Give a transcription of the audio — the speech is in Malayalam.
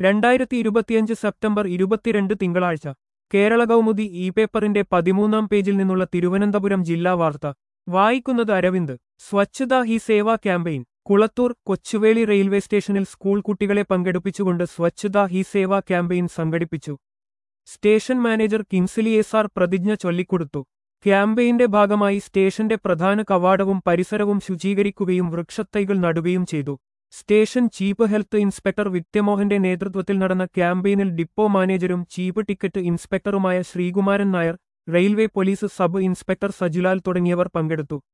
രണ്ടായിരത്തി ഇരുപത്തിയഞ്ച് സെപ്റ്റംബർ ഇരുപത്തിരണ്ട് തിങ്കളാഴ്ച കേരള കൗമുദി ഇ പേപ്പറിന്റെ പതിമൂന്നാം പേജിൽ നിന്നുള്ള തിരുവനന്തപുരം ജില്ലാ വാർത്ത വായിക്കുന്നത് അരവിന്ദ് സ്വച്ഛതാ ഹി സേവാ ക്യാമ്പയിൻ കുളത്തൂർ കൊച്ചുവേളി റെയിൽവേ സ്റ്റേഷനിൽ സ്കൂൾ കുട്ടികളെ പങ്കെടുപ്പിച്ചുകൊണ്ട് സ്വച്ഛതാ ഹി സേവാ ക്യാമ്പയിൻ സംഘടിപ്പിച്ചു station manager Kinsley S R പ്രതിജ്ഞ ചൊല്ലിക്കൊടുത്തു ക്യാമ്പയിന്റെ ഭാഗമായി സ്റ്റേഷന്റെ പ്രധാന കവാടവും പരിസരവും ശുചീകരിക്കുകയും വൃക്ഷത്തൈകൾ നടുകയും ചെയ്തു സ്റ്റേഷൻ ചീഫ് ഹെൽത്ത് ഇൻസ്പെക്ടർ വിദ്യമോഹന്റെ നേതൃത്വത്തിൽ നടന്ന ക്യാമ്പയിനിൽ ഡിപ്പോ മാനേജരും ചീഫ് ടിക്കറ്റ് ഇൻസ്പെക്ടറുമായ Sreekumaran Nair railway police sub inspector Sajulal തുടങ്ങിയവർ പങ്കെടുത്തു